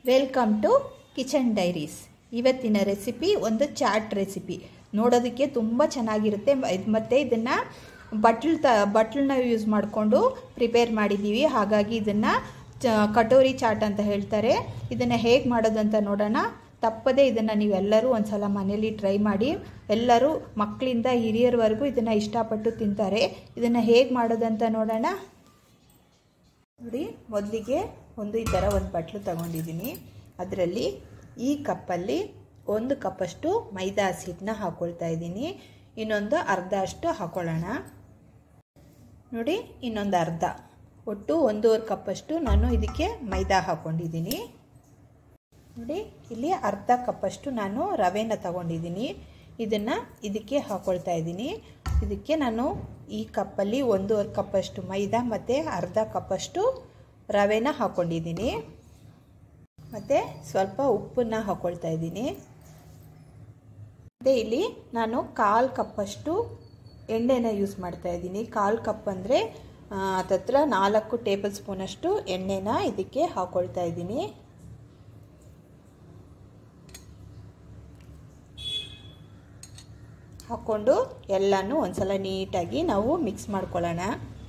welcome to kitchen diaries ಇವತ್ತಿನ recipe ಒಂದು chaat recipe ನೋಡೋದಕ್ಕೆ ತುಂಬ ಚೆನ್ನಾಗಿರುತ್ತೆ ಇದ್- ಮತ್ತೆ ಇದನ್ನು ಬಟ್ಲು ತ ಬಟ್ಲನ್ನ ಯೂಸ್ ಮಾಡಿಕೊಂಡು ಪ್ರಿಪೇರ್ ಮಾಡಿದ್ದೀವಿ ಹಾಗಾಗಿ ಇದನ್ನು ಚ ಕಟೋರಿ ಚಾಟ್ ಅಂತ ಹೇಳ್ತಾರೆ ಇದನ್ನು ಹೇಗೆ ಮಾಡೋದು ಅಂತ ನೋಡೋಣ ತಪ್ಪದೇ ಇದನ್ನು ನೀವೆಲ್ಲರೂ ಒಂದು ಸಲ ಮನೇಲಿ ಟ್ರೈ ಮಾಡಿ ಎಲ್ಲರೂ ಮಕ್ಕಳಿಂದ ಹಿರಿಯರವರೆಗೂ ಇದನ್ನು ಇಷ್ಟಪಟ್ಟು ತಿಂತಾರೆ ಇದನ್ನು ಹೇಗೆ ಮಾಡೋದಂತ ನೋಡೋಣ ನೋಡಿ ಮೊದಲಿಗೆ ಒಂದು ಈ ಥರ ಒಂದು ಬಟ್ಲು ತಗೊಂಡಿದ್ದೀನಿ ಅದರಲ್ಲಿ ಈ ಕಪ್ಪಲ್ಲಿ ಒಂದು ಕಪ್ಪಷ್ಟು ಮೈದಾ ಹಸಿಟ್ಟನ್ನ ಹಾಕ್ಕೊಳ್ತಾ ಇದ್ದೀನಿ ಇನ್ನೊಂದು ಅರ್ಧ ಅಷ್ಟು ಹಾಕೊಳ್ಳೋಣ ನೋಡಿ ಇನ್ನೊಂದು ಅರ್ಧ ಒಟ್ಟು ಒಂದೂವರೆ ಕಪ್ಪಷ್ಟು ನಾನು ಇದಕ್ಕೆ ಮೈದಾ ಹಾಕ್ಕೊಂಡಿದ್ದೀನಿ ನೋಡಿ ಇಲ್ಲಿ ಅರ್ಧ ಕಪ್ಪಷ್ಟು ನಾನು ರವೆನ ತಗೊಂಡಿದ್ದೀನಿ ಇದನ್ನು ಇದಕ್ಕೆ ಹಾಕ್ಕೊಳ್ತಾ ಇದ್ದೀನಿ ಇದಕ್ಕೆ ನಾನು ಈ ಕಪ್ಪಲ್ಲಿ ಒಂದೂವರೆ ಕಪ್ಪಷ್ಟು ಮೈದಾ ಮತ್ತು ಅರ್ಧ ಕಪ್ಪಷ್ಟು ರವೆನ ಹಾಕ್ಕೊಂಡಿದ್ದೀನಿ ಮತ್ತು ಸ್ವಲ್ಪ ಉಪ್ಪನ್ನು ಹಾಕ್ಕೊಳ್ತಾ ಇದ್ದೀನಿ ಮತ್ತು ಇಲ್ಲಿ ನಾನು ಕಾಲು ಕಪ್ಪಷ್ಟು ಎಣ್ಣೆನ ಯೂಸ್ ಮಾಡ್ತಾ ಇದ್ದೀನಿ ಕಾಲು ಕಪ್ ಅಂದರೆ ಹತ್ತತ್ರ ನಾಲ್ಕು ಟೇಬಲ್ ಸ್ಪೂನಷ್ಟು ಎಣ್ಣೆನ ಇದಕ್ಕೆ ಹಾಕ್ಕೊಳ್ತಾ ಇದ್ದೀನಿ ಹಾಕ್ಕೊಂಡು ಎಲ್ಲನೂ ಒಂದ್ಸಲ ನೀಟಾಗಿ ನಾವು ಮಿಕ್ಸ್ ಮಾಡ್ಕೊಳ್ಳೋಣ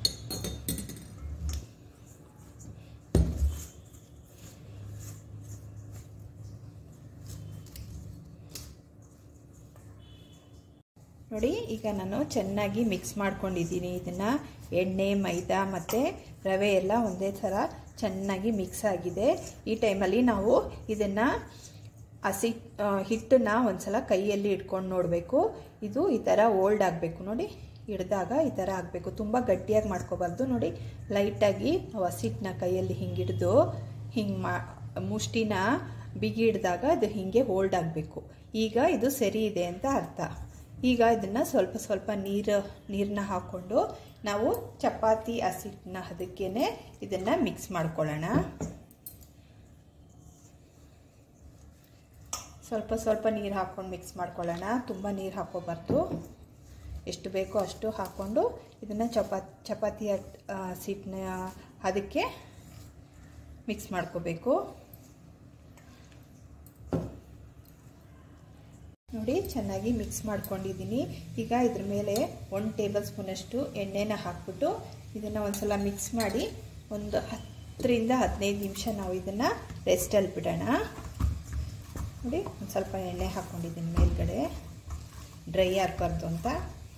ನೋಡಿ ಈಗ ನಾನು ಚೆನ್ನಾಗಿ ಮಿಕ್ಸ್ ಮಾಡ್ಕೊಂಡಿದ್ದೀನಿ ಇದನ್ನು ಎಣ್ಣೆ ಮೈದಾ ಮತ್ತು ರವೆ ಎಲ್ಲ ಒಂದೇ ಥರ ಚೆನ್ನಾಗಿ ಮಿಕ್ಸ್ ಆಗಿದೆ ಈ ಟೈಮಲ್ಲಿ ನಾವು ಇದನ್ನು ಹಸಿ ಹಿಟ್ಟನ್ನ ಒಂದ್ಸಲ ಕೈಯಲ್ಲಿ ಇಟ್ಕೊಂಡು ನೋಡಬೇಕು ಇದು ಈ ಥರ ಓಲ್ಡ್ ಆಗಬೇಕು ನೋಡಿ ಹಿಡ್ದಾಗ ಈ ಥರ ಆಗಬೇಕು ತುಂಬ ಗಟ್ಟಿಯಾಗಿ ಮಾಡ್ಕೋಬಾರ್ದು ನೋಡಿ ಲೈಟಾಗಿ ನಾವು ಹಸಿಟ್ಟನ್ನ ಕೈಯಲ್ಲಿ ಹಿಂಗೆ ಹಿಡಿದು ಹಿಂಗೆ ಮಾ ಮುಷ್ಟಿನ ಬಿಗಿ ಹಿಡ್ದಾಗ ಅದು ಹೀಗೆ ಹೋಲ್ಡ್ ಆಗಬೇಕು ಈಗ ಇದು ಸರಿ ಇದೆ ಅಂತ ಅರ್ಥ ಈಗ ಇದನ್ನು ಸ್ವಲ್ಪ ಸ್ವಲ್ಪ ನೀರು ನೀರನ್ನ ಹಾಕ್ಕೊಂಡು ನಾವು ಚಪಾತಿ ಹಸಿಟ್ಟನ್ನ ಅದಕ್ಕೇ ಇದನ್ನು ಮಿಕ್ಸ್ ಮಾಡ್ಕೊಳ್ಳೋಣ ಸ್ವಲ್ಪ ಸ್ವಲ್ಪ ನೀರು ಹಾಕ್ಕೊಂಡು ಮಿಕ್ಸ್ ಮಾಡ್ಕೊಳ್ಳೋಣ ತುಂಬ ನೀರು ಹಾಕೋಬಾರ್ದು ಎಷ್ಟು ಬೇಕೋ ಅಷ್ಟು ಹಾಕ್ಕೊಂಡು ಇದನ್ನು ಚಪಾತಿ ಚಪಾತಿ ಹಸಿಟ್ಟನ್ನ ಅದಕ್ಕೆ ಮಿಕ್ಸ್ ಮಾಡ್ಕೋಬೇಕು ನೋಡಿ ಚೆನ್ನಾಗಿ ಮಿಕ್ಸ್ ಮಾಡ್ಕೊಂಡಿದ್ದೀನಿ ಈಗ ಇದ್ರ ಮೇಲೆ ಒಂದು ಟೇಬಲ್ ಸ್ಪೂನಷ್ಟು ಎಣ್ಣೆನ ಹಾಕ್ಬಿಟ್ಟು ಇದನ್ನು ಒಂದ್ಸಲ ಮಿಕ್ಸ್ ಮಾಡಿ ಒಂದು ಹತ್ತರಿಂದ ಹದಿನೈದು ನಿಮಿಷ ನಾವು ಇದನ್ನು ರೆಸ್ಟಲ್ಲಿ ಬಿಡೋಣ ನೋಡಿ ಒಂದು ಸ್ವಲ್ಪ ಎಣ್ಣೆ ಹಾಕ್ಕೊಂಡಿದ್ದೀನಿ ಮೇಲ್ಗಡೆ ಡ್ರೈ ಆಗಬಾರ್ದು ಅಂತ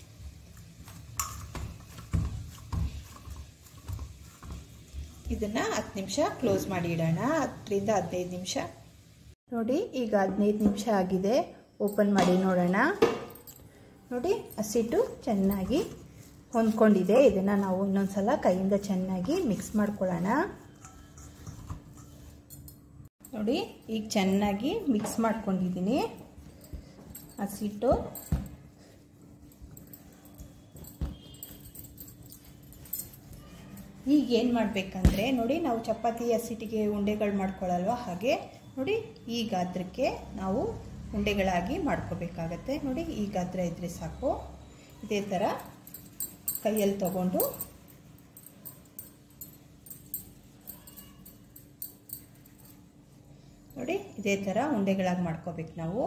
ಇದನ್ನು ಹತ್ತು ನಿಮಿಷ ಕ್ಲೋಸ್ ಮಾಡಿ ಇಡೋಣ ಹತ್ತರಿಂದ ಹದಿನೈದು ನಿಮಿಷ ನೋಡಿ ಈಗ ಹದಿನೈದು ನಿಮಿಷ ಆಗಿದೆ ಓಪನ್ ಮಾಡಿ ನೋಡೋಣ ನೋಡಿ ಹಸಿಟ್ಟು ಚೆನ್ನಾಗಿ ಹೊಂದ್ಕೊಂಡಿದೆ ಇದನ್ನು ನಾವು ಇನ್ನೊಂದು ಸಲ ಕೈಯಿಂದ ಚೆನ್ನಾಗಿ ಮಿಕ್ಸ್ ಮಾಡ್ಕೊಳ್ಳೋಣ ನೋಡಿ ಈಗ ಚೆನ್ನಾಗಿ ಮಿಕ್ಸ್ ಮಾಡ್ಕೊಂಡಿದ್ದೀನಿ ಹಸಿಟ್ಟು ಈಗ ಏನು ಮಾಡಬೇಕಂದ್ರೆ ನೋಡಿ ನಾವು ಚಪಾತಿ ಹಸಿಟ್ಟಿಗೆ ಉಂಡೆಗಳು ಮಾಡ್ಕೊಳ್ಳಲ್ವ ಹಾಗೆ ನೋಡಿ ಈ ಗಾತ್ರಕ್ಕೆ ನಾವು ಉಂಡೆಗಳಾಗಿ ಮಾಡ್ಕೋಬೇಕಾಗತ್ತೆ ನೋಡಿ ಈ ಗಾತ್ರ ಇದ್ದರೆ ಸಾಕು ಇದೇ ಥರ ಕೈಯಲ್ಲಿ ತಗೊಂಡು ನೋಡಿ ಇದೇ ಥರ ಉಂಡೆಗಳಾಗಿ ಮಾಡ್ಕೋಬೇಕು ನಾವು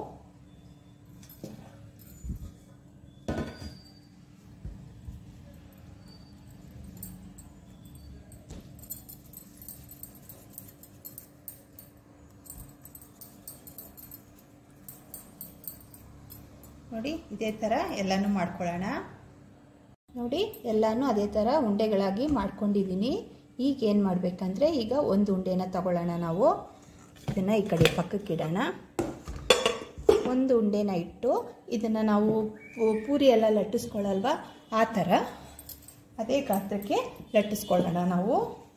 ನೋಡಿ ಇದೇ ಥರ ಎಲ್ಲನೂ ಮಾಡ್ಕೊಳ್ಳೋಣ ನೋಡಿ ಎಲ್ಲನೂ ಅದೇ ಥರ ಉಂಡೆಗಳಾಗಿ ಮಾಡ್ಕೊಂಡಿದ್ದೀನಿ ಈಗ ಏನು ಮಾಡಬೇಕಂದ್ರೆ ಈಗ ಒಂದು ಉಂಡೆನ ತಗೊಳ್ಳೋಣ ನಾವು ಇದನ್ನು ಈ ಕಡೆ ಪಕ್ಕಕ್ಕಿಡೋಣ ಒಂದು ಉಂಡೆನ ಇಟ್ಟು ಇದನ್ನು ನಾವು ಪೂರಿ ಎಲ್ಲ ಲಟ್ಟಿಸ್ಕೊಳ್ಳಲ್ವ ಆ ಥರ ಅದೇ ಗಾತ್ರಕ್ಕೆ ಲಟ್ಟಿಸ್ಕೊಳ್ಳೋಣ ನಾವು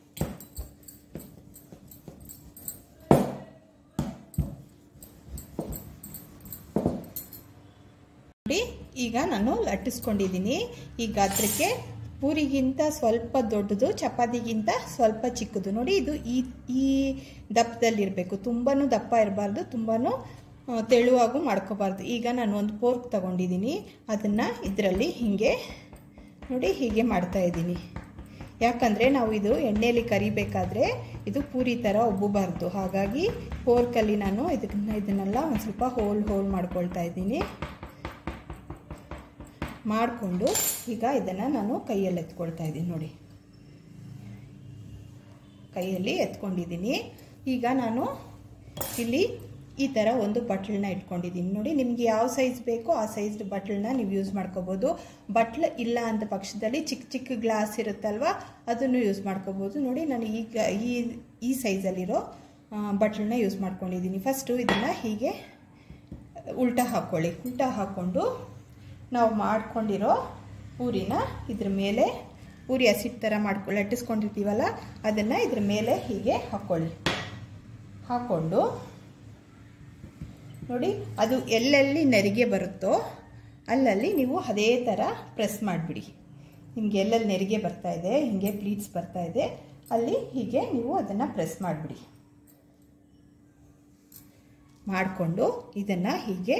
ನೋಡಿ ಈಗ ನಾನು ಲಟ್ಟಿಸ್ಕೊಂಡಿದ್ದೀನಿ ಈ ಗಾತ್ರಕ್ಕೆ ಪೂರಿಗಿಂತ ಸ್ವಲ್ಪ ದೊಡ್ಡದು ಚಪಾತಿಗಿಂತ ಸ್ವಲ್ಪ ಚಿಕ್ಕದು ನೋಡಿ ಇದು ಈ ಈ ದಪ್ಪದಲ್ಲಿರಬೇಕು ತುಂಬಾ ದಪ್ಪ ಇರಬಾರ್ದು ತುಂಬಾ ತೆಳುವಾಗೂ ಮಾಡ್ಕೋಬಾರ್ದು ಈಗ ನಾನು ಒಂದು ಪೋರ್ಕ್ ತಗೊಂಡಿದ್ದೀನಿ ಅದನ್ನು ಇದರಲ್ಲಿ ಹೀಗೆ ನೋಡಿ ಹೀಗೆ ಮಾಡ್ತಾ ಇದ್ದೀನಿ ಯಾಕಂದರೆ ನಾವು ಇದು ಎಣ್ಣೆಯಲ್ಲಿ ಕರಿಬೇಕಾದ್ರೆ ಇದು ಪೂರಿ ಥರ ಉಬ್ಬಬಾರ್ದು ಹಾಗಾಗಿ ಹೋಲ್ಕಲ್ಲಿ ನಾನು ಇದನ್ನ ಇದನ್ನೆಲ್ಲ ಒಂದು ಸ್ವಲ್ಪ ಹೋಲ್ ಹೋಲ್ ಮಾಡ್ಕೊಳ್ತಾ ಇದ್ದೀನಿ ಮಾಡಿಕೊಂಡು ಈಗ ಇದನ್ನು ನಾನು ಕೈಯಲ್ಲಿ ಎತ್ಕೊಳ್ತಾ ಇದ್ದೀನಿ ನೋಡಿ ಕೈಯಲ್ಲಿ ಎತ್ಕೊಂಡಿದ್ದೀನಿ ಈಗ ನಾನು ಇಲ್ಲಿ ಈ ಥರ ಒಂದು ಬಟ್ಲನ್ನ ಇಟ್ಕೊಂಡಿದ್ದೀನಿ ನೋಡಿ ನಿಮಗೆ ಯಾವ ಸೈಜ್ ಬೇಕೋ ಆ ಸೈಜ್ ಬಟ್ಲನ್ನ ನೀವು ಯೂಸ್ ಮಾಡ್ಕೋಬೋದು ಬಟ್ಲು ಇಲ್ಲ ಅಂತ ಪಕ್ಷದಲ್ಲಿ ಚಿಕ್ಕ ಚಿಕ್ಕ ಗ್ಲಾಸ್ ಇರುತ್ತಲ್ವ ಅದನ್ನು ಯೂಸ್ ಮಾಡ್ಕೋಬೋದು ನೋಡಿ ನಾನು ಈಗ ಈ ಈ ಸೈಜಲ್ಲಿರೋ ಬಟ್ಲನ್ನ ಯೂಸ್ ಮಾಡ್ಕೊಂಡಿದ್ದೀನಿ ಫಸ್ಟು ಇದನ್ನು ಹೀಗೆ ಉಲ್ಟಾ ಹಾಕ್ಕೊಳ್ಳಿ ಉಲ್ಟಾ ಹಾಕ್ಕೊಂಡು ನಾವು ಮಾಡ್ಕೊಂಡಿರೋ ಪೂರಿನ ಇದ್ರ ಮೇಲೆ ಪೂರಿ ಹಸಿಟ್ಟು ಥರ ಮಾಡ್ಕೊ ಲಟ್ಟಿಸ್ಕೊಂಡಿರ್ತೀವಲ್ಲ ಅದನ್ನು ಇದ್ರ ಮೇಲೆ ಹೀಗೆ ಹಾಕ್ಕೊಳ್ಳಿ ಹಾಕ್ಕೊಂಡು ನೋಡಿ ಅದು ಎಲ್ಲೆಲ್ಲಿ ನೆರಿಗೆ ಬರುತ್ತೋ ಅಲ್ಲಲ್ಲಿ ನೀವು ಅದೇ ಥರ ಪ್ರೆಸ್ ಮಾಡಿಬಿಡಿ ನಿಮಗೆ ಎಲ್ಲೆಲ್ಲಿ ನೆರಿಗೆ ಬರ್ತಾ ಇದೆ ಹೀಗೆ ಪ್ಲೀಟ್ಸ್ ಬರ್ತಾ ಇದೆ ಅಲ್ಲಿ ಹೀಗೆ ನೀವು ಅದನ್ನು ಪ್ರೆಸ್ ಮಾಡಿಬಿಡಿ ಮಾಡಿಕೊಂಡು ಇದನ್ನು ಹೀಗೆ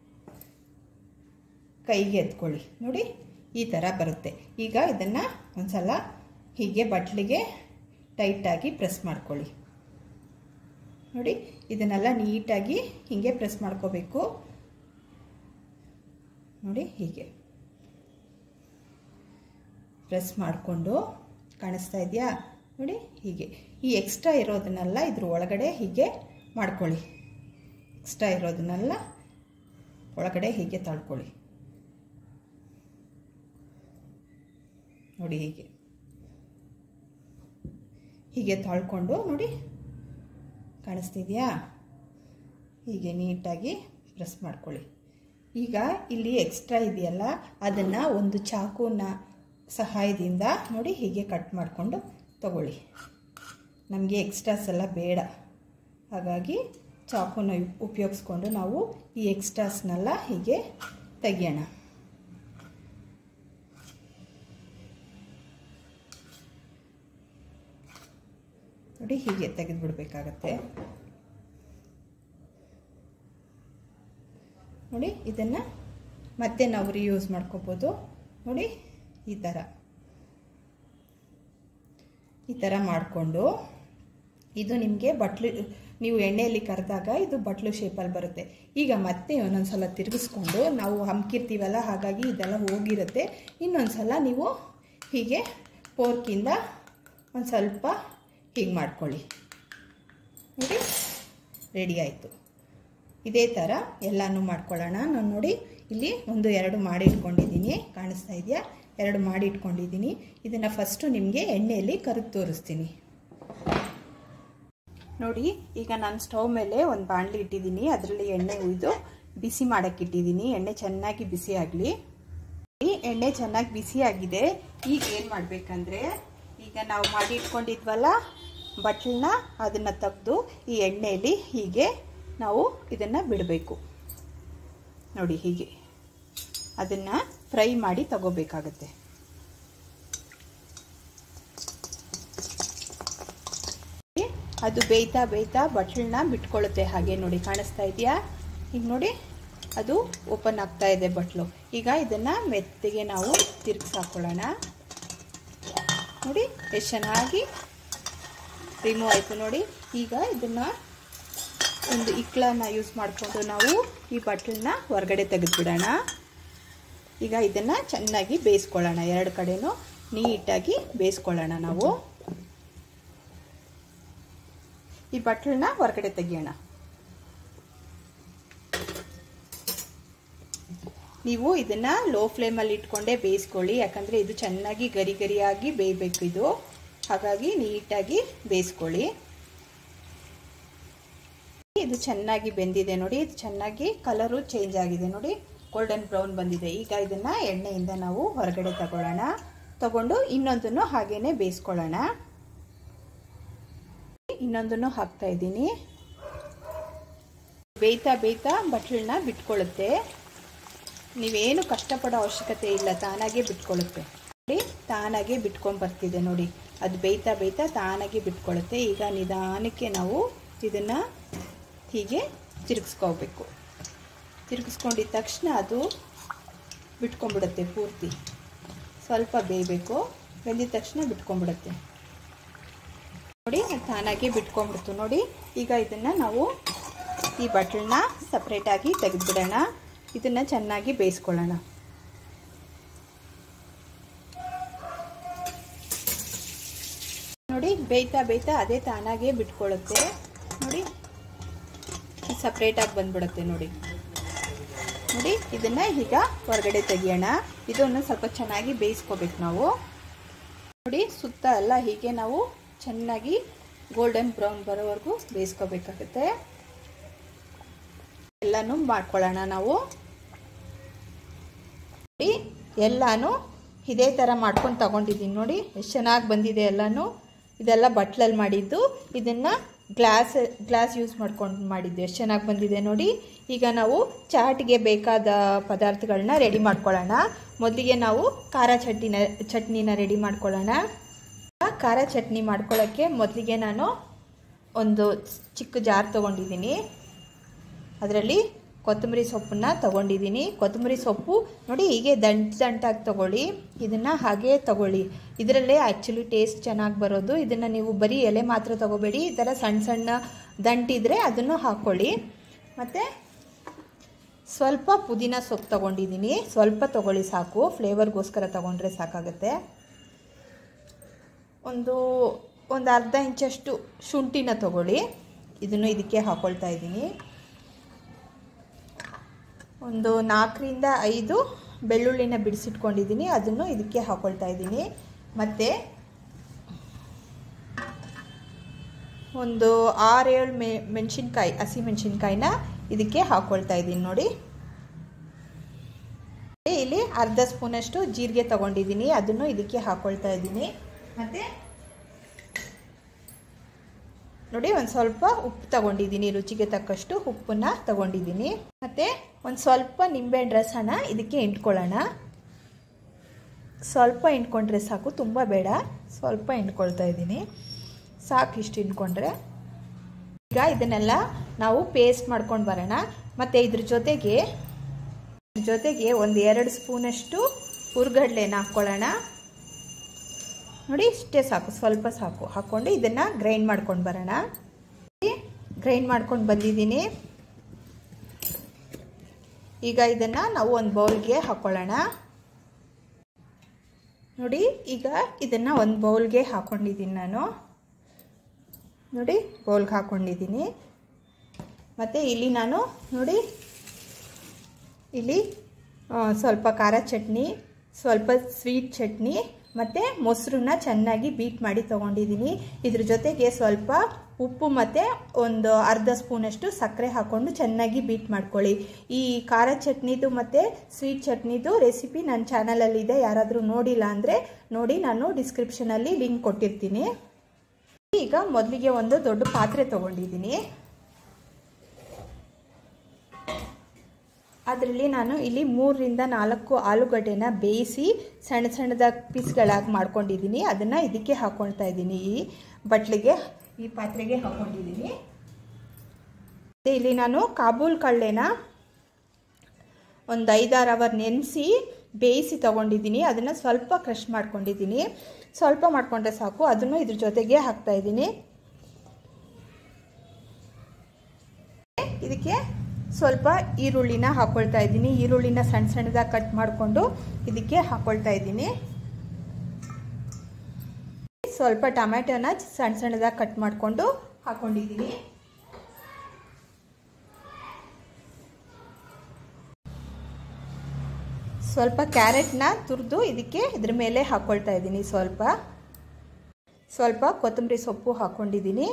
ಕೈಗೆ ಎತ್ಕೊಳ್ಳಿ ನೋಡಿ ಈ ಥರ ಬರುತ್ತೆ ಈಗ ಇದನ್ನು ಒಂದ್ಸಲ ಹೀಗೆ ಬಟ್ಲಿಗೆ ಟೈಟಾಗಿ ಪ್ರೆಸ್ ಮಾಡ್ಕೊಳ್ಳಿ ನೋಡಿ ಇದನ್ನೆಲ್ಲ ನೀಟಾಗಿ ಹೀಗೆ ಪ್ರೆಸ್ ಮಾಡ್ಕೋಬೇಕು ನೋಡಿ ಹೀಗೆ ಪ್ರೆಸ್ ಮಾಡಿಕೊಂಡು ಕಾಣಿಸ್ತಾ ಇದೆಯಾ ನೋಡಿ ಹೀಗೆ ಈ ಎಕ್ಸ್ಟ್ರಾ ಇರೋದನ್ನೆಲ್ಲ ಇದ್ರ ಒಳಗಡೆ ಹೀಗೆ ಮಾಡ್ಕೊಳ್ಳಿ ಎಕ್ಸ್ಟ್ರಾ ಇರೋದನ್ನೆಲ್ಲ ಒಳಗಡೆ ಹೀಗೆ ತಳ್ಕೊಳ್ಳಿ ನೋಡಿ ಹೀಗೆ ಹೀಗೆ ತೊಳ್ಕೊಂಡು ನೋಡಿ ಕಾಣಿಸ್ತಿದೆಯಾ ಹೀಗೆ ನೀಟಾಗಿ ಪ್ರೆಸ್ ಮಾಡ್ಕೊಳ್ಳಿ ಈಗ ಇಲ್ಲಿ ಎಕ್ಸ್ಟ್ರಾ ಇದೆಯಲ್ಲ ಅದನ್ನು ಒಂದು ಚಾಕುನ ಸಹಾಯದಿಂದ ನೋಡಿ ಹೀಗೆ ಕಟ್ ಮಾಡಿಕೊಂಡು ತಗೊಳ್ಳಿ ನಮಗೆ ಎಕ್ಸ್ಟ್ರಾಸ್ ಎಲ್ಲ ಬೇಡ ಹಾಗಾಗಿ ಚಾಕುನ ಉಪಯೋಗಿಸ್ಕೊಂಡು ನಾವು ಈ ಎಕ್ಸ್ಟ್ರಾಸ್ನೆಲ್ಲ ಹೀಗೆ ತೆಗಿಯೋಣ ನೋಡಿ ಹೀಗೆ ತೆಗೆದುಬಿಡ್ಬೇಕಾಗತ್ತೆ ನೋಡಿ ಇದನ್ನು ಮತ್ತೆ ನಾವು ರಿಯೂಸ್ ಮಾಡ್ಕೋಬೋದು ನೋಡಿ ಈ ಥರ ಈ ಥರ ಮಾಡಿಕೊಂಡು ಇದು ನಿಮಗೆ ಬಟ್ಲು ನೀವು ಎಣ್ಣೆಯಲ್ಲಿ ಕರೆದಾಗ ಇದು ಬಟ್ಲು ಶೇಪಲ್ಲಿ ಬರುತ್ತೆ ಈಗ ಮತ್ತೆ ಒಂದೊಂದು ಸಲ ತಿರುಗಿಸ್ಕೊಂಡು ನಾವು ಹಮ್ಕಿರ್ತೀವಲ್ಲ ಹಾಗಾಗಿ ಇದೆಲ್ಲ ಹೋಗಿರುತ್ತೆ ಇನ್ನೊಂದು ಸಲ ನೀವು ಹೀಗೆ ಪೋರ್ಕಿಂದ ಒಂದು ಸ್ವಲ್ಪ ಹೀಗೆ ಮಾಡ್ಕೊಳ್ಳಿ ನೋಡಿ ರೆಡಿ ಆಯಿತು ಇದೇ ಥರ ಎಲ್ಲನೂ ಮಾಡ್ಕೊಳ್ಳೋಣ ನಾನು ನೋಡಿ ಇಲ್ಲಿ ಒಂದು ಎರಡು ಮಾಡಿ ಇಟ್ಕೊಂಡಿದ್ದೀನಿ ಕಾಣಿಸ್ತಾ ಇದೆಯಾ ಎರಡು ಮಾಡಿ ಇಟ್ಕೊಂಡಿದ್ದೀನಿ ಇದನ್ನು ಫಸ್ಟು ನಿಮಗೆ ಎಣ್ಣೆಯಲ್ಲಿ ಕರೆದು ತೋರಿಸ್ತೀನಿ ನೋಡಿ ಈಗ ನಾನು ಸ್ಟವ್ ಮೇಲೆ ಒಂದು ಬಾಣಲಿ ಇಟ್ಟಿದ್ದೀನಿ ಅದರಲ್ಲಿ ಎಣ್ಣೆ ಉಯ್ದು ಬಿಸಿ ಮಾಡೋಕ್ಕೆ ಇಟ್ಟಿದ್ದೀನಿ ಎಣ್ಣೆ ಚೆನ್ನಾಗಿ ಬಿಸಿ ಆಗಲಿ ಎಣ್ಣೆ ಚೆನ್ನಾಗಿ ಬಿಸಿ ಆಗಿದೆ ಈಗ ಏನು ಮಾಡಬೇಕಂದ್ರೆ ಈಗ ನಾವು ಮಾಡಿ ಇಟ್ಕೊಂಡಿದ್ವಲ್ಲ ಬಟ್ಲನ್ನ ಅದನ್ನು ತೆಗೆದು ಈ ಎಣ್ಣೆಯಲ್ಲಿ ಹೀಗೆ ನಾವು ಇದನ್ನು ಬಿಡಬೇಕು ನೋಡಿ ಹೀಗೆ ಅದನ್ನು ಫ್ರೈ ಮಾಡಿ ತಗೋಬೇಕಾಗತ್ತೆ ಅದು ಬೇಯ್ತಾ ಬೇಯ್ತಾ ಬಟ್ಲನ್ನ ಬಿಟ್ಕೊಳ್ಳುತ್ತೆ ಹಾಗೆ ನೋಡಿ ಕಾಣಿಸ್ತಾ ಇದೆಯಾ ಈಗ ನೋಡಿ ಅದು ಓಪನ್ ಆಗ್ತಾ ಇದೆ ಬಟ್ಲು ಈಗ ಇದನ್ನು ಮೆತ್ತಗೆ ನಾವು ತಿರುಗಿಸಾಕೊಳ್ಳೋಣ ನೋಡಿ ಎಷ್ಟು ಚೆನ್ನಾಗಿ ರಿಮೂವ್ ಆಯಿತು ನೋಡಿ ಈಗ ಇದನ್ನು ಒಂದು ಇಕ್ಳನ್ನ ಯೂಸ್ ಮಾಡಿಕೊಂಡು ನಾವು ಈ ಬಟ್ಲನ್ನ ಹೊರಗಡೆ ತೆಗೆದುಬಿಡೋಣ ಈಗ ಇದನ್ನು ಚೆನ್ನಾಗಿ ಬೇಯಿಸ್ಕೊಳ್ಳೋಣ ಎರಡು ಕಡೆನೂ ನೀಟಾಗಿ ಬೇಯಿಸ್ಕೊಳ್ಳೋಣ ನಾವು ಈ ಬಟ್ಲನ್ನ ಹೊರಗಡೆ ತೆಗಿಯೋಣ ನೀವು ಇದನ್ನು ಲೋ ಫ್ಲೇಮಲ್ಲಿ ಇಟ್ಕೊಂಡೇ ಬೇಯಿಸ್ಕೊಳ್ಳಿ ಯಾಕಂದರೆ ಇದು ಚೆನ್ನಾಗಿ ಗರಿ ಗರಿಯಾಗಿ ಬೇಯಬೇಕು ಇದು ಹಾಗಾಗಿ ನೀಟಾಗಿ ಬೇಯಿಸ್ಕೊಳ್ಳಿ ಇದು ಚೆನ್ನಾಗಿ ಬೆಂದಿದೆ ನೋಡಿ ಇದು ಚೆನ್ನಾಗಿ ಕಲರು ಚೇಂಜ್ ಆಗಿದೆ ನೋಡಿ ಗೋಲ್ಡನ್ ಬ್ರೌನ್ ಬಂದಿದೆ ಈಗ ಇದನ್ನು ಎಣ್ಣೆಯಿಂದ ನಾವು ಹೊರಗಡೆ ತಗೊಳ್ಳೋಣ ತಗೊಂಡು ಇನ್ನೊಂದನ್ನು ಹಾಗೇನೆ ಬೇಯಿಸ್ಕೊಳ್ಳೋಣ ಇನ್ನೊಂದನ್ನು ಹಾಕ್ತಾ ಇದ್ದೀನಿ ಬೇಯ್ತಾ ಬೇಯ್ತಾ ಬಟ್ಲನ್ನ ಬಿಟ್ಕೊಳ್ಳುತ್ತೆ ನೀವೇನು ಕಷ್ಟಪಡೋ ಅವಶ್ಯಕತೆ ಇಲ್ಲ ತಾನಾಗೆ ಬಿಟ್ಕೊಳ್ಳುತ್ತೆ ನೋಡಿ ತಾನಾಗೆ ಬಿಟ್ಕೊಂಡು ಬರ್ತಿದೆ ನೋಡಿ ಅದು ಬೇಯ್ತಾ ಬೇಯ್ತಾ ತಾನಾಗೆ ಬಿಟ್ಕೊಳ್ಳುತ್ತೆ ಈಗ ನಿಧಾನಕ್ಕೆ ನಾವು ಇದನ್ನು ಹೀಗೆ ತಿರುಗಿಸ್ಕೋಬೇಕು ತಿರುಗಿಸ್ಕೊಂಡಿದ ತಕ್ಷಣ ಅದು ಬಿಟ್ಕೊಂಡ್ಬಿಡುತ್ತೆ ಪೂರ್ತಿ ಸ್ವಲ್ಪ ಬೇಯಬೇಕು ಬೆಂದಿದ ತಕ್ಷಣ ಬಿಟ್ಕೊಂಡ್ಬಿಡುತ್ತೆ ನೋಡಿ ತಾನಾಗಿ ಬಿಟ್ಕೊಂಡ್ಬಿಡ್ತು ನೋಡಿ ಈಗ ಇದನ್ನು ನಾವು ಈ ಬಟ್ಲನ್ನ ಸಪ್ರೇಟಾಗಿ ತೆಗೆದುಬಿಡೋಣ ಇದನ್ನು ಚೆನ್ನಾಗಿ ಬೇಯಿಸ್ಕೊಳ್ಳೋಣ ನೋಡಿ ಬೇಯ್ತಾ ಬೇಯ್ತಾ ಅದೇ ತಾನಾಗೇ ಬಿಟ್ಕೊಳ್ಳುತ್ತೆ ನೋಡಿ ಸಪ್ರೇಟಾಗಿ ಬಂದ್ಬಿಡುತ್ತೆ ನೋಡಿ ನೋಡಿ ಇದನ್ನು ಈಗ ಹೊರಗಡೆ ತೆಗಿಯೋಣ ಇದನ್ನು ಸ್ವಲ್ಪ ಚೆನ್ನಾಗಿ ಬೇಯಿಸ್ಕೋಬೇಕು ನಾವು ನೋಡಿ ಸುತ್ತ ಎಲ್ಲ ಹೀಗೆ ನಾವು ಚೆನ್ನಾಗಿ ಗೋಲ್ಡನ್ ಬ್ರೌನ್ ಬರೋವರೆಗೂ ಬೇಯಿಸ್ಕೋಬೇಕಾಗುತ್ತೆ ಎಲ್ಲನೂ ಮಾಡ್ಕೊಳ್ಳೋಣ ನಾವು ನೋಡಿ ಎಲ್ಲಾನು ಇದೇ ಥರ ಮಾಡ್ಕೊಂಡು ತಗೊಂಡಿದ್ದೀನಿ ನೋಡಿ ಎಷ್ಟು ಚೆನ್ನಾಗಿ ಬಂದಿದೆ ಎಲ್ಲನೂ ಇದೆಲ್ಲ ಬಟ್ಲಲ್ಲಿ ಮಾಡಿದ್ದು ಇದನ್ನು ಗ್ಲಾಸ್ ಗ್ಲಾಸ್ ಯೂಸ್ ಮಾಡ್ಕೊಂಡು ಮಾಡಿದ್ದು ಎಷ್ಟು ಚೆನ್ನಾಗಿ ಬಂದಿದೆ ನೋಡಿ ಈಗ ನಾವು ಚಾಟ್ಗೆ ಬೇಕಾದ ಪದಾರ್ಥಗಳನ್ನ ರೆಡಿ ಮಾಡ್ಕೊಳ್ಳೋಣ ಮೊದಲಿಗೆ ನಾವು ಖಾರ ಚಟ್ನಿನ ಚಟ್ನಿನ ರೆಡಿ ಮಾಡ್ಕೊಳ್ಳೋಣ ಖಾರ ಚಟ್ನಿ ಮಾಡ್ಕೊಳ್ಳೋಕ್ಕೆ ಮೊದಲಿಗೆ ನಾನು ಒಂದು ಚಿಕ್ಕ ಜಾರ್ ತೊಗೊಂಡಿದ್ದೀನಿ ಅದರಲ್ಲಿ ಕೊತ್ತಂಬರಿ ಸೊಪ್ಪನ್ನ ತೊಗೊಂಡಿದ್ದೀನಿ ಕೊತ್ತಂಬರಿ ಸೊಪ್ಪು ನೋಡಿ ಹೀಗೆ ದಂಟು ದಂಟಾಗಿ ತೊಗೊಳ್ಳಿ ಇದನ್ನು ಹಾಗೆ ತೊಗೊಳ್ಳಿ ಇದರಲ್ಲೇ ಆ್ಯಕ್ಚುಲಿ ಟೇಸ್ಟ್ ಚೆನ್ನಾಗಿ ಬರೋದು ಇದನ್ನು ನೀವು ಬರೀ ಎಲೆ ಮಾತ್ರ ತೊಗೋಬೇಡಿ ಈ ಥರ ಸಣ್ಣ ಸಣ್ಣ ದಂಟಿದ್ರೆ ಅದನ್ನು ಹಾಕ್ಕೊಳ್ಳಿ ಮತ್ತು ಸ್ವಲ್ಪ ಪುದೀನ ಸೊಪ್ಪು ತೊಗೊಂಡಿದ್ದೀನಿ ಸ್ವಲ್ಪ ತೊಗೊಳ್ಳಿ ಸಾಕು ಫ್ಲೇವರ್ಗೋಸ್ಕರ ತೊಗೊಂಡ್ರೆ ಸಾಕಾಗುತ್ತೆ ಒಂದು ಒಂದು ಅರ್ಧ ಇಂಚಷ್ಟು ಶುಂಠಿನ ತೊಗೊಳ್ಳಿ ಇದನ್ನು ಇದಕ್ಕೆ ಹಾಕ್ಕೊಳ್ತಾ ಇದ್ದೀನಿ ಒಂದು ನಾಲ್ಕರಿಂದ ಐದು ಬೆಳ್ಳುಳ್ಳಿನ ಬಿಡಿಸಿಟ್ಕೊಂಡಿದ್ದೀನಿ ಅದನ್ನು ಇದಕ್ಕೆ ಹಾಕ್ಕೊಳ್ತಾ ಇದ್ದೀನಿ ಮತ್ತು ಒಂದು ಆರೇಳು ಮೆ ಮೆಣಸಿನ್ಕಾಯಿ ಹಸಿ ಮೆಣಸಿನ್ಕಾಯಿನ ಇದಕ್ಕೆ ಹಾಕ್ಕೊಳ್ತಾ ಇದ್ದೀನಿ ನೋಡಿ ಇಲ್ಲಿ ಅರ್ಧ ಸ್ಪೂನಷ್ಟು ಜೀರಿಗೆ ತಗೊಂಡಿದ್ದೀನಿ ಅದನ್ನು ಇದಕ್ಕೆ ಹಾಕ್ಕೊಳ್ತಾ ಇದ್ದೀನಿ ಮತ್ತು ನೋಡಿ ಒಂದು ಸ್ವಲ್ಪ ಉಪ್ಪು ತಗೊಂಡಿದ್ದೀನಿ ರುಚಿಗೆ ತಕ್ಕಷ್ಟು ಉಪ್ಪನ್ನ ತಗೊಂಡಿದ್ದೀನಿ ಮತ್ತು ಒಂದು ಸ್ವಲ್ಪ ನಿಂಬೆಹಣ್ಣು ರಸನ ಇದಕ್ಕೆ ಇಂಟ್ಕೊಳ್ಳೋಣ ಸ್ವಲ್ಪ ಇಂಟ್ಕೊಂಡ್ರೆ ಸಾಕು ತುಂಬ ಬೇಡ ಸ್ವಲ್ಪ ಇಂಟ್ಕೊಳ್ತಾ ಇದ್ದೀನಿ ಸಾಕು ಇಷ್ಟು ಇಂಟ್ಕೊಂಡ್ರೆ ಈಗ ಇದನ್ನೆಲ್ಲ ನಾವು ಪೇಸ್ಟ್ ಮಾಡ್ಕೊಂಡು ಬರೋಣ ಮತ್ತು ಇದ್ರ ಜೊತೆಗೆ ಜೊತೆಗೆ ಒಂದು ಎರಡು ಸ್ಪೂನಷ್ಟು ಹುರ್ಗಡ್ಲೆನ ಹಾಕ್ಕೊಳ್ಳೋಣ ನೋಡಿ ಇಷ್ಟೇ ಸಾಕು ಸ್ವಲ್ಪ ಸಾಕು ಹಾಕ್ಕೊಂಡು ಇದನ್ನು ಗ್ರೈಂಡ್ ಮಾಡ್ಕೊಂಡು ಬರೋಣ ಗ್ರೈಂಡ್ ಮಾಡ್ಕೊಂಡು ಬಂದಿದ್ದೀನಿ ಈಗ ಇದನ್ನು ನಾವು ಒಂದು ಬೌಲ್ಗೆ ಹಾಕ್ಕೊಳ್ಳೋಣ ನೋಡಿ ಈಗ ಇದನ್ನು ಒಂದು ಬೌಲ್ಗೆ ಹಾಕ್ಕೊಂಡಿದ್ದೀನಿ ನಾನು ನೋಡಿ ಬೌಲ್ಗೆ ಹಾಕ್ಕೊಂಡಿದ್ದೀನಿ ಮತ್ತು ಇಲ್ಲಿ ನಾನು ನೋಡಿ ಇಲ್ಲಿ ಸ್ವಲ್ಪ ಖಾರ ಚಟ್ನಿ ಸ್ವಲ್ಪ ಸ್ವೀಟ್ ಚಟ್ನಿ ಮತ್ತು ಮೊಸರನ್ನ ಚೆನ್ನಾಗಿ ಬೀಟ್ ಮಾಡಿ ತೊಗೊಂಡಿದ್ದೀನಿ ಇದ್ರ ಜೊತೆಗೆ ಸ್ವಲ್ಪ ಉಪ್ಪು ಮತ್ತು ಒಂದು ಅರ್ಧ ಸ್ಪೂನಷ್ಟು ಸಕ್ಕರೆ ಹಾಕ್ಕೊಂಡು ಚೆನ್ನಾಗಿ ಬೀಟ್ ಮಾಡ್ಕೊಳ್ಳಿ ಈ ಖಾರ ಚಟ್ನಿದು ಮತ್ತು ಸ್ವೀಟ್ ಚಟ್ನಿದು ರೆಸಿಪಿ ನನ್ನ ಚಾನಲಲ್ಲಿದೆ ಯಾರಾದರೂ ನೋಡಿಲ್ಲ ಅಂದರೆ ನೋಡಿ ನಾನು ಡಿಸ್ಕ್ರಿಪ್ಷನಲ್ಲಿ ಲಿಂಕ್ ಕೊಟ್ಟಿರ್ತೀನಿ ಈಗ ಮೊದಲಿಗೆ ಒಂದು ದೊಡ್ಡ ಪಾತ್ರೆ ತೊಗೊಂಡಿದ್ದೀನಿ ಅದರಲ್ಲಿ ನಾನು ಇಲ್ಲಿ ಮೂರರಿಂದ ನಾಲ್ಕು ಆಲೂಗಡ್ಡೆನ ಬೇಯಿಸಿ ಸಣ್ಣ ಸಣ್ಣದಾಗಿ ಪೀಸ್ಗಳಾಗಿ ಮಾಡ್ಕೊಂಡಿದ್ದೀನಿ ಅದನ್ನು ಇದಕ್ಕೆ ಹಾಕ್ಕೊಳ್ತಾ ಇದ್ದೀನಿ ಈ ಬಟ್ಲಿಗೆ ಈ ಪಾತ್ರೆಗೆ ಹಾಕ್ಕೊಂಡಿದ್ದೀನಿ ಇಲ್ಲಿ ನಾನು ಕಾಬೂಲ್ ಕಳ್ಳೆನ ಒಂದು ಐದಾರು ಅವರ್ ನೆನೆಸಿ ಬೇಯಿಸಿ ತೊಗೊಂಡಿದ್ದೀನಿ ಅದನ್ನು ಸ್ವಲ್ಪ ಕ್ರಷ್ ಮಾಡ್ಕೊಂಡಿದ್ದೀನಿ ಸ್ವಲ್ಪ ಮಾಡಿಕೊಂಡ್ರೆ ಸಾಕು ಅದನ್ನು ಇದ್ರ ಜೊತೆಗೆ ಹಾಕ್ತಾಯಿದ್ದೀನಿ ಇದಕ್ಕೆ ಸ್ವಲ್ಪ ಈರುಳ್ಳಿನ ಹಾಕ್ಕೊಳ್ತಾ ಇದ್ದೀನಿ ಈರುಳ್ಳಿನ ಸಣ್ಣ ಸಣ್ಣದಾಗಿ ಕಟ್ ಮಾಡಿಕೊಂಡು ಇದಕ್ಕೆ ಹಾಕ್ಕೊಳ್ತಾ ಇದ್ದೀನಿ ಸ್ವಲ್ಪ ಟೊಮ್ಯಾಟೊನ ಸಣ್ಣ ಸಣ್ಣದಾಗಿ ಕಟ್ ಮಾಡಿಕೊಂಡು ಹಾಕ್ಕೊಂಡಿದ್ದೀನಿ ಸ್ವಲ್ಪ ಕ್ಯಾರೆಟ್ನ ತುರಿದು ಇದಕ್ಕೆ ಇದ್ರ ಮೇಲೆ ಹಾಕ್ಕೊಳ್ತಾ ಇದ್ದೀನಿ ಸ್ವಲ್ಪ ಸ್ವಲ್ಪ ಕೊತ್ತಂಬರಿ ಸೊಪ್ಪು ಹಾಕ್ಕೊಂಡಿದ್ದೀನಿ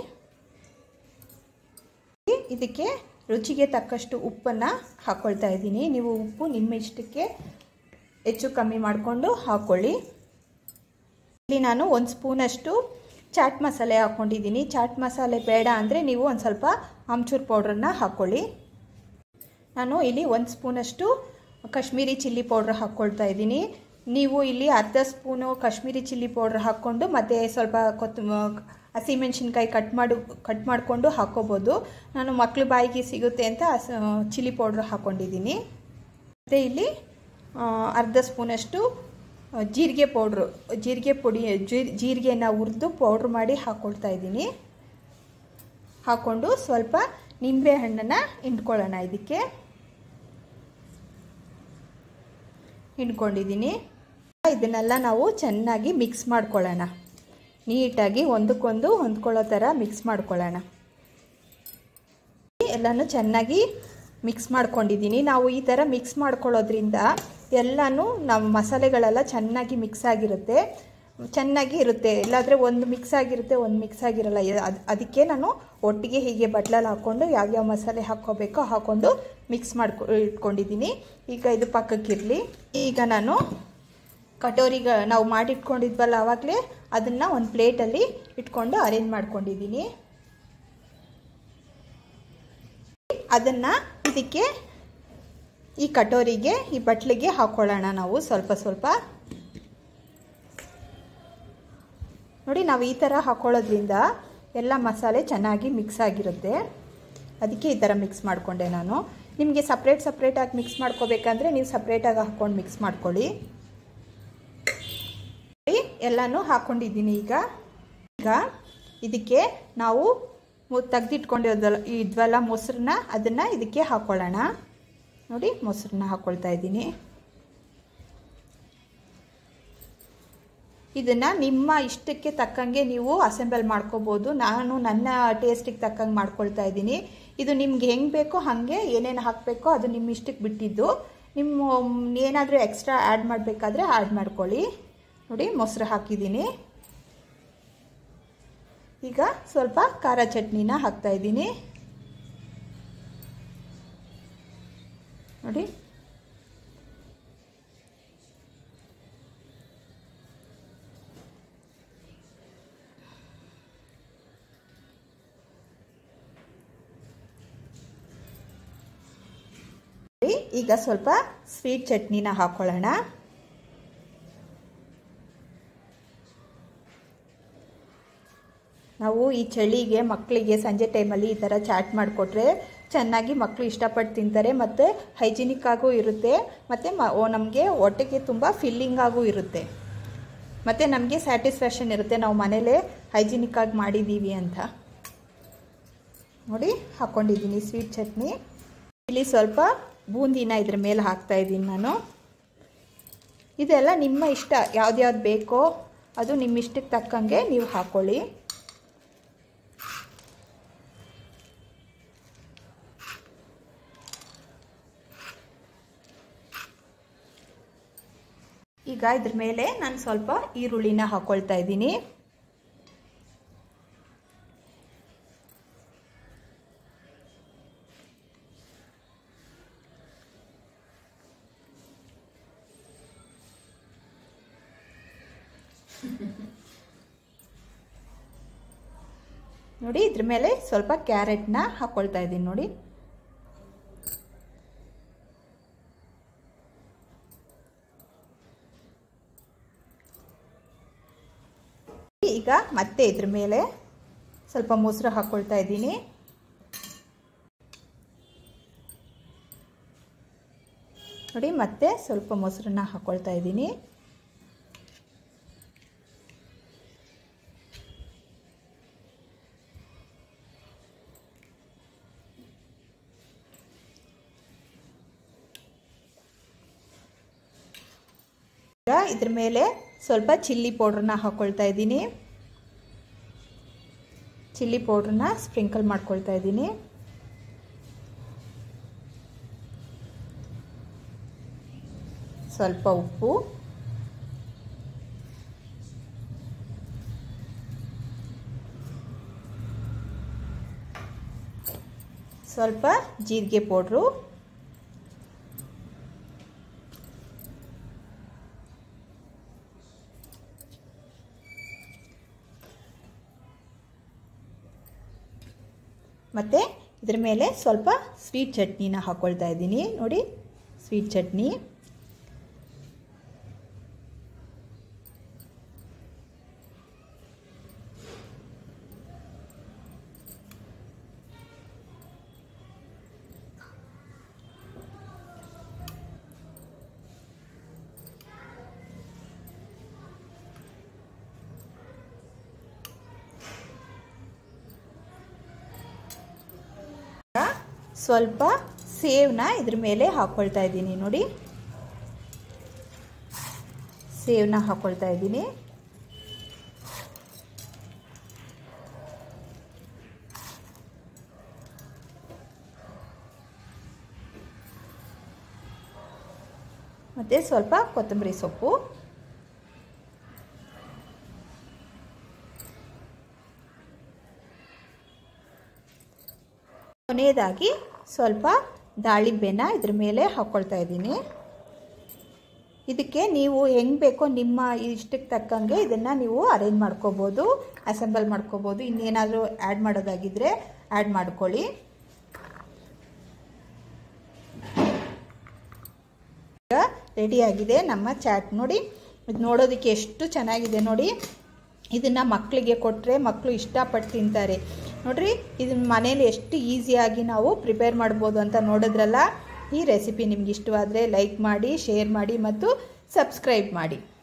ಇದಕ್ಕೆ ರುಚಿಗೆ ತಕ್ಕಷ್ಟು ಉಪ್ಪನ್ನು ಹಾಕ್ಕೊಳ್ತಾ ಇದ್ದೀನಿ ನೀವು ಉಪ್ಪು ನಿಮ್ಮ ಇಷ್ಟಕ್ಕೆ ಹೆಚ್ಚು ಕಮ್ಮಿ ಮಾಡಿಕೊಂಡು ಹಾಕ್ಕೊಳ್ಳಿ ಇಲ್ಲಿ ನಾನು ಒಂದು ಸ್ಪೂನಷ್ಟು ಚಾಟ್ ಮಸಾಲೆ ಹಾಕ್ಕೊಂಡಿದ್ದೀನಿ ಚಾಟ್ ಮಸಾಲೆ ಬೇಡ ಅಂದರೆ ನೀವು ಒಂದು ಸ್ವಲ್ಪ ಆಮ್ಚೂರ್ ಪೌಡ್ರನ್ನ ಹಾಕ್ಕೊಳ್ಳಿ ನಾನು ಇಲ್ಲಿ ಒಂದು ಸ್ಪೂನಷ್ಟು ಕಾಶ್ಮೀರಿ ಚಿಲ್ಲಿ ಪೌಡ್ರ್ ಹಾಕ್ಕೊಳ್ತಾ ಇದ್ದೀನಿ ನೀವು ಇಲ್ಲಿ ಅರ್ಧ ಸ್ಪೂನು ಕಾಶ್ಮೀರಿ ಚಿಲ್ಲಿ ಪೌಡ್ರ್ ಹಾಕ್ಕೊಂಡು ಮತ್ತು ಸ್ವಲ್ಪ ಕೊತ್ತಂಬ ಹಸಿಮೆಣ್ಸಿನ್ಕಾಯಿ ಕಟ್ ಮಾಡಿ ಕಟ್ ಮಾಡಿಕೊಂಡು ಹಾಕ್ಕೋಬೋದು ನಾನು ಮಕ್ಳ ಬಾಯಿಗೆ ಸಿಗುತ್ತೆ ಅಂತ ಚಿಲ್ಲಿ ಪೌಡ್ರ್ ಹಾಕ್ಕೊಂಡಿದ್ದೀನಿ ಮತ್ತು ಇಲ್ಲಿ ಅರ್ಧ ಸ್ಪೂನಷ್ಟು ಜೀರಿಗೆ ಪೌಡ್ರು ಜೀರಿಗೆ ಪುಡಿ ಜೀರ್- ಜೀರಿಗೆನ ಹುರಿದು ಪೌಡ್ರ್ ಮಾಡಿ ಹಾಕ್ಕೊಳ್ತಾ ಇದ್ದೀನಿ ಹಾಕ್ಕೊಂಡು ಸ್ವಲ್ಪ ನಿಂಬೆ ಹಣ್ಣನ್ನು ಹಿಂಡ್ಕೊಳ್ಳೋಣ ಇದಕ್ಕೆ ಹಿಂಡ್ಕೊಂಡಿದ್ದೀನಿ ಇದನ್ನೆಲ್ಲ ನಾವು ಚೆನ್ನಾಗಿ ಮಿಕ್ಸ್ ಮಾಡ್ಕೊಳ್ಳೋಣ ನೀಟಾಗಿ ಒಂದಕ್ಕೊಂದು ಹೊಂದ್ಕೊಳ್ಳೋ ಥರ ಮಿಕ್ಸ್ ಮಾಡ್ಕೊಳ್ಳೋಣ ಎಲ್ಲನೂ ಚೆನ್ನಾಗಿ ಮಿಕ್ಸ್ ಮಾಡ್ಕೊಂಡಿದ್ದೀನಿ ನಾವು ಈ ಥರ ಮಿಕ್ಸ್ ಮಾಡ್ಕೊಳ್ಳೋದ್ರಿಂದ ಎಲ್ಲನೂ ನಾವು ಮಸಾಲೆಗಳೆಲ್ಲ ಚೆನ್ನಾಗಿ ಮಿಕ್ಸ್ ಆಗಿರುತ್ತೆ ಚೆನ್ನಾಗಿ ಇರುತ್ತೆ ಇಲ್ಲಾಂದರೆ ಒಂದು ಮಿಕ್ಸ್ ಆಗಿರುತ್ತೆ ಒಂದು ಮಿಕ್ಸ್ ಆಗಿರಲ್ಲ ಅದು ಅದಕ್ಕೆ ನಾನು ಒಟ್ಟಿಗೆ ಹೀಗೆ ಬಟ್ಲಲ್ಲಿ ಹಾಕ್ಕೊಂಡು ಯಾವ್ಯಾವ ಮಸಾಲೆ ಹಾಕ್ಕೋಬೇಕೋ ಹಾಕ್ಕೊಂಡು ಮಿಕ್ಸ್ ಮಾಡ್ಕೊ ಇಟ್ಕೊಂಡಿದ್ದೀನಿ ಈಗ ಇದು ಪಕ್ಕಕ್ಕಿರಲಿ ಈಗ ನಾನು ಕಟೋರಿಗ ನಾವು ಮಾಡಿಟ್ಕೊಂಡಿದ್ವಲ್ಲ ಆವಾಗಲೇ ಅದನ್ನು ಒಂದು ಪ್ಲೇಟಲ್ಲಿ ಇಟ್ಕೊಂಡು ಅರೇಂಜ್ ಮಾಡ್ಕೊಂಡಿದ್ದೀನಿ ಅದನ್ನು ಇದಕ್ಕೆ ಈ ಕಟೋರಿಗೆ ಈ ಬಟ್ಲಿಗೆ ಹಾಕ್ಕೊಳ್ಳೋಣ ನಾವು ಸ್ವಲ್ಪ ಸ್ವಲ್ಪ ನೋಡಿ ನಾವು ಈ ಥರ ಹಾಕ್ಕೊಳ್ಳೋದ್ರಿಂದ ಎಲ್ಲ ಮಸಾಲೆ ಚೆನ್ನಾಗಿ ಮಿಕ್ಸ್ ಆಗಿರುತ್ತೆ ಅದಕ್ಕೆ ಈ ಥರ ಮಿಕ್ಸ್ ಮಾಡಿಕೊಂಡೆ ನಾನು ನಿಮಗೆ ಸಪ್ರೇಟ್ ಸಪ್ರೇಟಾಗಿ ಮಿಕ್ಸ್ ಮಾಡ್ಕೋಬೇಕಂದ್ರೆ ನೀವು ಸಪ್ರೇಟಾಗಿ ಹಾಕ್ಕೊಂಡು ಮಿಕ್ಸ್ ಮಾಡ್ಕೊಳ್ಳಿ ಎಲ್ಲನೂ ಹಾಕ್ಕೊಂಡಿದ್ದೀನಿ ಈಗ ಈಗ ಇದಕ್ಕೆ ನಾವು ತೆಗೆದಿಟ್ಕೊಂಡಿರೋದಲ್ಲ ಇದ್ವಲ್ಲ ಮೊಸರನ್ನ ಅದನ್ನು ಇದಕ್ಕೆ ಹಾಕ್ಕೊಳ್ಳೋಣ ನೋಡಿ ಮೊಸರನ್ನ ಹಾಕ್ಕೊಳ್ತಾ ಇದ್ದೀನಿ ಇದನ್ನು ನಿಮ್ಮ ಇಷ್ಟಕ್ಕೆ ತಕ್ಕಂಗೆ ನೀವು ಅಸೆಂಬಲ್ ಮಾಡ್ಕೋಬೋದು ನಾನು ನನ್ನ ಟೇಸ್ಟಿಗೆ ತಕ್ಕಂಗೆ ಮಾಡ್ಕೊಳ್ತಾ ಇದ್ದೀನಿ ಇದು ನಿಮ್ಗೆ ಹೆಂಗೆ ಬೇಕೋ ಹಾಗೆ ಏನೇನು ಹಾಕಬೇಕೋ ಅದು ನಿಮ್ಮ ಇಷ್ಟಕ್ಕೆ ಬಿಟ್ಟಿದ್ದು ನಿಮ್ಮ ಏನಾದರೂ ಎಕ್ಸ್ಟ್ರಾ ಆ್ಯಡ್ ಮಾಡಬೇಕಾದ್ರೆ ಆ್ಯಡ್ ಮಾಡ್ಕೊಳ್ಳಿ ನೋಡಿ ಮೊಸರು ಹಾಕಿದ್ದೀನಿ ಈಗ ಸ್ವಲ್ಪ ಖಾರ ಚಟ್ನಿನ ಹಾಕ್ತಾ ಇದ್ದೀನಿ ನೋಡಿ ಈಗ ಸ್ವಲ್ಪ ಸ್ವೀಟ್ ಚಟ್ನಿನ ಹಾಕ್ಕೊಳ್ಳೋಣ ನಾವು ಈ ಚಳಿಗೆ ಮಕ್ಕಳಿಗೆ ಸಂಜೆ ಟೈಮಲ್ಲಿ ಈ ಥರ ಚಾಟ್ ಮಾಡಿಕೊಟ್ರೆ ಚೆನ್ನಾಗಿ ಮಕ್ಕಳು ಇಷ್ಟಪಟ್ಟು ತಿಂತಾರೆ ಮತ್ತು ಹೈಜಿನಿಕ್ ಆಗೂ ಇರುತ್ತೆ ಮತ್ತು ಮ ನಮಗೆ ಹೊಟ್ಟೆಗೆ ತುಂಬ ಫಿಲ್ಲಿಂಗ್ ಆಗೂ ಇರುತ್ತೆ ಮತ್ತು ನಮಗೆ ಸ್ಯಾಟಿಸ್ಫ್ಯಾಕ್ಷನ್ ಇರುತ್ತೆ ನಾವು ಮನೇಲೇ ಹೈಜಿನಿಕ್ ಆಗಿ ಮಾಡಿದ್ದೀವಿ ಅಂತ ನೋಡಿ ಹಾಕ್ಕೊಂಡಿದ್ದೀನಿ ಸ್ವೀಟ್ ಚಟ್ನಿ ಇಲ್ಲಿ ಸ್ವಲ್ಪ ಬೂಂದಿನ ಇದ್ರ ಮೇಲೆ ಹಾಕ್ತಾ ಇದ್ದೀನಿ ನಾನು ಇದೆಲ್ಲ ನಿಮ್ಮ ಇಷ್ಟ ಯಾವ್ದ್ಯಾವ್ದು ಬೇಕೋ ಅದು ನಿಮ್ಮ ಇಷ್ಟಕ್ಕೆ ತಕ್ಕಂಗೆ ನೀವು ಹಾಕ್ಕೊಳ್ಳಿ ಈಗ ಇದ್ರ ಮೇಲೆ ನಾನು ಸ್ವಲ್ಪ ಈರುಳ್ಳಿನ ಹಾಕ್ಕೊಳ್ತಾ ಇದ್ದೀನಿ ನೋಡಿ ಇದ್ರ ಮೇಲೆ ಸ್ವಲ್ಪ ಕ್ಯಾರೆಟ್ನ ಹಾಕ್ಕೊಳ್ತಾ ಇದ್ದೀನಿ ನೋಡಿ ಈಗ ಮತ್ತೆ ಇದ್ರ ಮೇಲೆ ಸ್ವಲ್ಪ ಮೊಸರು ಹಾಕ್ಕೊಳ್ತಾ ಇದ್ದೀನಿ ನೋಡಿ ಮತ್ತೆ ಸ್ವಲ್ಪ ಮೊಸರನ್ನ ಹಾಕ್ಕೊಳ್ತಾ ಇದ್ದೀನಿ ಈಗ ಇದ್ರ ಮೇಲೆ ಸ್ವಲ್ಪ ಚಿಲ್ಲಿ ಪೌಡ್ರನ್ನ ಹಾಕ್ಕೊಳ್ತಾ ಇದ್ದೀನಿ ಚಿಲ್ಲಿ ಪೌಡ್ರನ್ನ ಸ್ಪ್ರಿಂಕಲ್ ಮಾಡ್ಕೊಳ್ತಾ ಇದ್ದೀನಿ ಸ್ವಲ್ಪ ಉಪ್ಪು ಸ್ವಲ್ಪ ಜೀರಿಗೆ ಪೌಡ್ರು ಮತ್ತು ಇದ್ರ ಮೇಲೆ ಸ್ವಲ್ಪ ಸ್ವೀಟ್ ಚಟ್ನಿನ ಹಾಕ್ಕೊಳ್ತಾ ಇದ್ದೀನಿ ನೋಡಿ ಸ್ವೀಟ್ ಚಟ್ನಿ ಸ್ವಲ್ಪ ಸೇವನ್ನ ಇದ್ರ ಮೇಲೆ ಹಾಕ್ಕೊಳ್ತಾ ಇದ್ದೀನಿ ನೋಡಿ ಸೇವನ್ನ ಹಾಕ್ಕೊಳ್ತಾ ಇದ್ದೀನಿ ಮತ್ತು ಸ್ವಲ್ಪ ಕೊತ್ತಂಬರಿ ಸೊಪ್ಪು ಕೊನೆಯದಾಗಿ ಸ್ವಲ್ಪ ದಾಳಿಂಬೆನ ಇದ್ರ ಮೇಲೆ ಹಾಕ್ಕೊಳ್ತಾ ಇದ್ದೀನಿ ಇದಕ್ಕೆ ನೀವು ಹೆಂಗೆ ಬೇಕೋ ನಿಮ್ಮ ಇಷ್ಟಕ್ಕೆ ತಕ್ಕಂಗೆ ಇದನ್ನು ನೀವು ಅರೇಂಜ್ ಮಾಡ್ಕೋಬೋದು ಅಸೆಂಬಲ್ ಮಾಡ್ಕೋಬೋದು ಇನ್ನೇನಾದರೂ ಆ್ಯಡ್ ಮಾಡೋದಾಗಿದ್ದರೆ ಆ್ಯಡ್ ಮಾಡ್ಕೊಳ್ಳಿ ಈಗ ರೆಡಿಯಾಗಿದೆ ನಮ್ಮ ಚಾಟ್ ನೋಡಿ ಇದು ನೋಡೋದಕ್ಕೆ ಎಷ್ಟು ಚೆನ್ನಾಗಿದೆ ನೋಡಿ ಇದನ್ನು ಮಕ್ಕಳಿಗೆ ಕೊಟ್ಟರೆ ಮಕ್ಕಳು ಇಷ್ಟಪಟ್ಟು ತಿಂತಾರೆ ನೋಡ್ರಿ ಇದನ್ನ ಮನೇಲಿ ಎಷ್ಟು ಈಸಿಯಾಗಿ ನಾವು ಪ್ರಿಪೇರ್ ಮಾಡ್ಬೋದು ಅಂತ ನೋಡಿದ್ರಲ್ಲ ಈ ರೆಸಿಪಿ ನಿಮ್ಗೆ ಇಷ್ಟವಾದರೆ ಲೈಕ್ ಮಾಡಿ ಶೇರ್ ಮಾಡಿ ಮತ್ತು ಸಬ್ಸ್ಕ್ರೈಬ್ ಮಾಡಿ